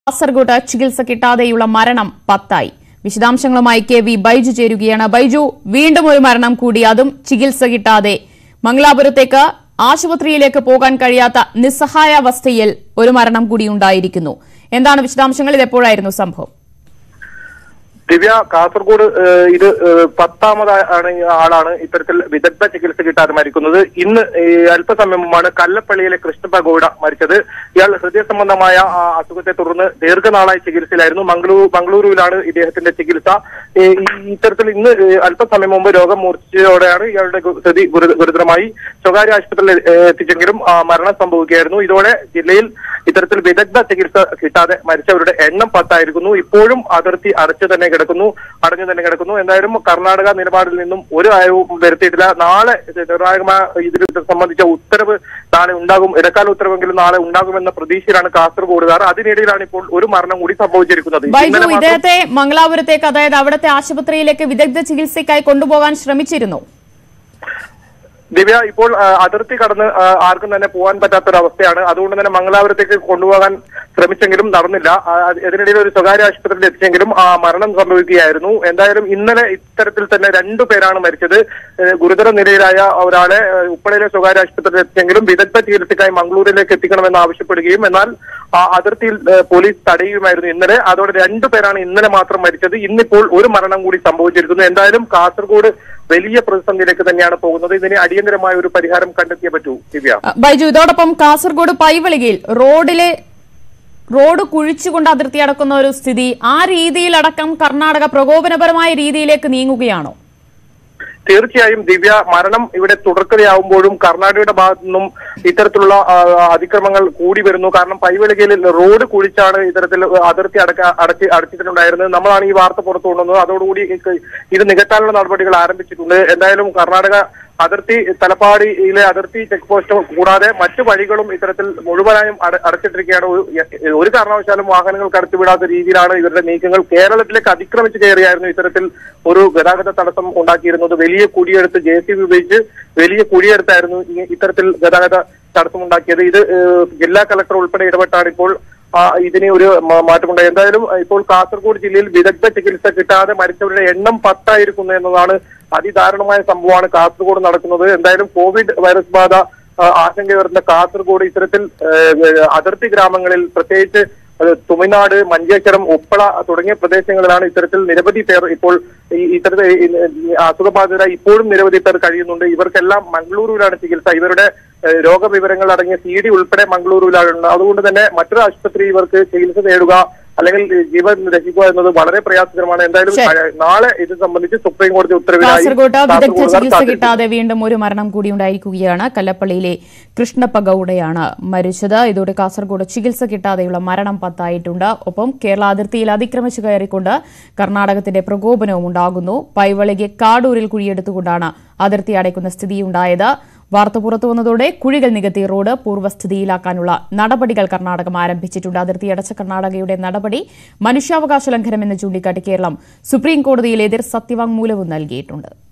കാസർഗോഡ് ചികിത്സ കിട്ടാതെയുള്ള മരണം പത്തായി വിശദാംശങ്ങളുമായി കെ വി ബൈജു ചേരുകയാണ് ബൈജു വീണ്ടും ഒരു മരണം കൂടി അതും ചികിത്സ കിട്ടാതെ മംഗലാപുരത്തേക്ക് ആശുപത്രിയിലേക്ക് പോകാൻ കഴിയാത്ത നിസ്സഹായാവസ്ഥയിൽ ഒരു മരണം കൂടി ഉണ്ടായിരിക്കുന്നു എന്താണ് വിശദാംശങ്ങൾ ഇത് എപ്പോഴായിരുന്നു സംഭവം ദിവ്യ കാസർഗോഡ് ഏഹ്, ഇത് ഏഹ്, പത്താമതാണ് ഈ ആളാണ് ഇത്തരത്തിൽ വിദഗ്ധ ചികിത്സ കിട്ടാതെ മരിക്കുന്നത് ഇന്ന് ഈ അല്പസമയം മുമ്പാണ് കല്ലപ്പള്ളിയിലെ കൃഷ്ണപ്പ ഗൌഡ മരിച്ചത് ഇയാൾ ഹൃദയ സംബന്ധമായ ആ, അസുഖത്തെ തുടർന്ന് ദീർഘനാളായി ചികിത്സയിലായിരുന്നു മംഗളൂരു മംഗളൂരുവിലാണ് ഇദ്ദേഹത്തിന്റെ ചികിത്സ ഈ ഈ ഇത്തരത്തിൽ ഇന്ന് ഏഹ്, അല്പസമയം മുമ്പ് രോഗം മൂർച്ഛയോടെയാണ് ഇയാളുടെ ഗു- സ്ഥിതി ഗുരു- ഗുരുതരമായി സ്വകാര്യ ആശുപത്രിയിൽ ഏഹ്, എത്തിച്ചെങ്കിലും ആ, മരണം സംഭവിക്കുകയായിരുന്നു ഇതോടെ ജില്ലയിൽ ഇത്തരത്തിൽ വിദഗ്ധ ചികിത്സ കിട്ടാതെ മരിച്ചവരുടെ എണ്ണം പത്തായിരിക്കുന്നു ഇപ്പോഴും അതിർത്തി അടച്ചു തന്നെ കിടക്കുന്നു അടഞ്ഞു തന്നെ കിടക്കുന്നു എന്തായാലും കർണാടക നിലപാടിൽ നിന്നും ഒരു അയവും വരുത്തിയിട്ടില്ല നാളെ ഇത് നിർണായകമായ ഇതിൽ ഇത് സംബന്ധിച്ച ഉത്തരവ് നാളെ ഉണ്ടാകും ഇടക്കാല ഉത്തരവെങ്കിലും നാളെ ഉണ്ടാകുമെന്ന പ്രതീക്ഷയിലാണ് കാസർഗോഡുകാർ അതിനിടയിലാണ് ഇപ്പോൾ ഒരു മരണം കൂടി സംഭവിച്ചിരിക്കുന്നത് ബൈജു ഇന്നലെ മാത്രം- ഇദ്ദേഹത്തെ മംഗലാപുരത്തേക്ക് അതായത് അവിടുത്തെ ആശുപത്രിയിലേക്ക് വിദഗ്ധ ചികിത്സയ്ക്കായി കൊണ്ടുപോകാൻ ശ്രമിച്ചിരുന്നു ദിവ്യ ഇപ്പോൾ ആ, അതിർത്തി കടന്ന് ആ, ആർക്കും തന്നെ പോകാൻ പറ്റാത്തൊരവസ്ഥയാണ് അതുകൊണ്ട് തന്നെ മംഗലാപുരത്തേക്ക് കൊണ്ടുപോകാൻ ശ്രമിച്ചെങ്കിലും നടന്നില്ല ആ, അത് ഇതിനിടയിൽ ഒരു സ്വകാര്യ ആശുപത്രിയിൽ എത്തിച്ചെങ്കിലും ആ മരണം സംഭവിക്കുകയായിരുന്നു എന്തായാലും ഇന്നലെ ഇത്തരത്തിൽ തന്നെ രണ്ടു പേരാണ് മരിച്ചത് ഏ, ഗുരുതര നിലയിലായ ഒരാളെ ഏ, ഉപ്പളയിലെ സ്വകാര്യ ആശുപത്രിയിൽ എത്തിച്ചെങ്കിലും വിദഗ്ധ ചികിത്സയ്ക്കായി മംഗളൂരിലേക്ക് എത്തിക്കണമെന്ന് ആവശ്യപ്പെടുകയും എന്നാൽ ആ അതിർത്തിയിൽ ഏ, പോലീസ് തടയുകയുമായിരുന്നു ഇന്നലെ അതോടെ രണ്ടു പേരാണ് ഇന്നലെ മാത്രം മരിച്ചത് ഇന്നിപ്പോൾ ഒരു മരണം കൂടി സംഭവിച്ചിരിക്കുന്നു എന്തായാലും കാസർഗോഡ് വലിയ പ്രതിസന്ധിയിലേക്ക് തന്നെയാണ് പോകുന്നത് ഇതിന് അടിയന്തരമായ ഒരു പരിഹാരം കണ്ടെത്തിയേ പറ്റൂ ദിവ്യ അ, ബൈജു ഇതോടൊപ്പം കാസർഗോഡ് പൈവളികയിൽ റോഡിലെ റോഡ് കുഴിച്ചുകൊണ്ട് അതിർത്തി അടക്കുന്ന ഒരു സ്ഥിതി ആ രീതിയിലടക്കം കർണാടക പ്രകോപനപരമായ രീതിയിലേക്ക് നീങ്ങുകയാണോ തീർച്ചയായും ദിവ്യ മരണം ഇവിടെ തുടർക്കഥയാവുമ്പോഴും കർണാടകയുടെ ഭാഗത്തു നിന്നും ഇത്തരത്തിലുള്ള ആ, അതിക്രമങ്ങൾ കൂടി വരുന്നു കാരണം പൈവളികയിൽ റോഡ് കുഴിച്ചാണ് ഇത്തരത്തിൽ അതിർത്തി അടക്ക അടച്ച് അടച്ചിട്ടുണ്ടായിരുന്നത് നമ്മളാണ് ഈ വാർത്ത പുറത്തു കൊണ്ടുവന്നത് അതോടുകൂടി ഇത് ഇത് നികത്താനുള്ള നടപടികൾ ആരംഭിച്ചിട്ടുണ്ട് എന്തായാലും കർണാടക അതിർത്തി തലപ്പാടിയിലെ അതിർത്തി ചെക്ക് പോസ്റ്റ് കൂടാതെ മറ്റു വഴികളും ഇത്തരത്തിൽ മുഴുവനായും അട- അടച്ചിട്ടിരിക്കുകയാണ് ഒരു- ഒരു കാരണവശാലും വാഹനങ്ങൾ കടത്തിവിടാത്ത രീതിയിലാണ് ഇവരുടെ നീക്കങ്ങൾ കേരളത്തിലേക്ക് അതിക്രമിച്ച് കയറിയായിരുന്നു ഇത്തരത്തിൽ ഒരു ഗതാഗത തടസ്സം ഉണ്ടാക്കിയിരുന്നത് വലിയ കുഴിയെടുത്ത് ജെ സി ബി ഉപയോഗിച്ച് വലിയ കുഴിയെടുത്തായിരുന്നു ഈ- ഇത്തരത്തിൽ ഗതാഗത തടസ്സം ഉണ്ടാക്കിയത് ഇത് ഏഹ്, ജില്ലാ കളക്ടർ ഉൾപ്പെടെ ഇടപെട്ടാണ് ഇപ്പോൾ ആ, ഇതിന് ഒരു മ- മാറ്റമുണ്ടായി എന്തായാലും ഇപ്പോൾ കാസർഗോഡ് ജില്ലയിൽ വിദഗ്ധ ചികിത്സ കിട്ടാതെ മരിച്ചവരുടെ എണ്ണം പത്തായിരിക്കുന്നു എന്നതാണ് അതിദാരുണമായ സംഭവമാണ് കാസർഗോഡ് നടക്കുന്നത് എന്തായാലും കോവിഡ് വൈറസ് ബാധ ആ, ആശങ്കയുയർന്ന കാസർഗോഡ് ഇത്തരത്തിൽ ഏഹ്, അതിർത്തി ഗ്രാമങ്ങളിൽ പ്രത്യേകിച്ച് അത് തുമിനാട് മഞ്ചേശ്വരം ഉപ്പള തുടങ്ങിയ പ്രദേശങ്ങളിലാണ് ഇത്തരത്തിൽ നിരവധി പേർ ഇപ്പോൾ ഈ ഇത്തരത്തിൽ ഈ- ഈ അസുഖബാധിതരായി ഇപ്പോഴും നിരവധി പേർ കഴിയുന്നുണ്ട് ഇവർക്കെല്ലാം മംഗളൂരുവിലാണ് ചികിത്സ ഇവരുടെ ഏഹ്, രോഗവിവരങ്ങൾ അടങ്ങിയ സി ഡി ഉൾപ്പെടെ മംഗളൂരുവിലാണ് അതുകൊണ്ട് തന്നെ മറ്റൊരു ആശുപത്രി ഇവർക്ക് ചികിത്സ നേടുക അല്ലെങ്കിൽ ജീവൻ രക്ഷിക്കുക എന്നത് വളരെ പ്രയാസകരമാണ് എന്തായാലും ശരി. അഹ് നാളെ ഇത് സംബന്ധിച്ച് സുപ്രീം കോടതി ഉത്തരവിനായി കാസർഗോഡ് വിദഗ്ധ കാസർഗോഡുകാർ ചികിത്സ കാത്തിരിക്കുന്നു. കിട്ടാതെ വീണ്ടും ഒരു മരണം കൂടി ഉണ്ടായിരിക്കുകയാണ് കല്ലപ്പള്ളിയിലെ കൃഷ്ണപ്പ ഗൌഡയാണ് മരിച്ചത് ഇതോടെ കാസർഗോഡ് ചികിത്സ കിട്ടാതെയുള്ള മരണം പത്തായിട്ടുണ്ട് ഒപ്പം കേരള അതിർത്തിയിൽ അതിക്രമിച്ചു കയറിക്കൊണ്ട് കർണാടകത്തിന്റെ പ്രകോപനവും ഉണ്ടാകുന്നു പൈവളികെ കാടൂരിൽ കുഴിയെടുത്തുകൊണ്ടാണ് അതിർത്തി അടയ്ക്കുന്ന സ്ഥിതിയുണ്ടായത് വാർത്ത പുറത്തു വന്നതോടെ കുഴികൾ നികത്തി റോഡ് പൂർവ്വസ്ഥിതിയിലാക്കാനുള്ള നടപടികൾ കർണാടകം ആരംഭിച്ചിട്ടുണ്ട് അതിർത്തി അടച്ച കർണാടകയുടെ നടപടി മനുഷ്യാവകാശ ലംഘനമെന്ന് ചൂണ്ടിക്കാട്ടി കേരളം സുപ്രീം കോടതിയിൽ എതിർ സത്യവാങ്മൂലവും നൽകിയിട്ടുണ്ട്